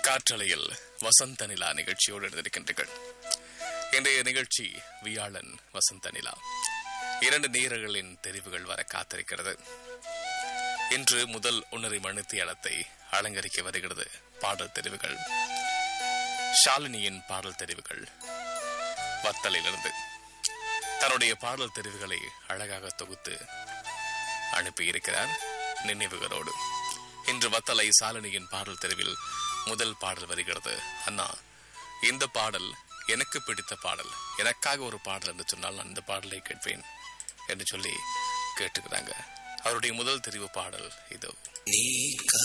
காற்றலையில் வசந்த நிலா நிகழ்ச்சியோடு இருந்திருக்கின்றீர்கள் இன்றைய நிகழ்ச்சி வியாழன் வசந்த நிலா இரண்டு நேரர்களின் தெரிவுகள் வர காத்திருக்கிறது இன்று முதல் ஒன்றரை மணித்தியாலத்தை அலங்கரிக்க வருகிறது பாடல் தெரிவுகள் ஷாலினியின் பாடல் தெரிவுகள் வத்தலிலிருந்து தன்னுடைய பாடல் தெரிவுகளை அழகாக தொகுத்து அனுப்பியிருக்கிறார் நினைவுகளோடு இன்று வத்தலை சாலினியின் பாடல் தெரிவில் முதல் பாடல் வருகிறது அண்ணா இந்த பாடல் எனக்கு பிடித்த பாடல் எனக்காக ஒரு பாடல் என்று சொன்னால் நான் இந்த பாடலை கேட்பேன் என்று சொல்லி கேட்டுக்கிறாங்க அவருடைய முதல் தெரிவு பாடல் இதோ நீ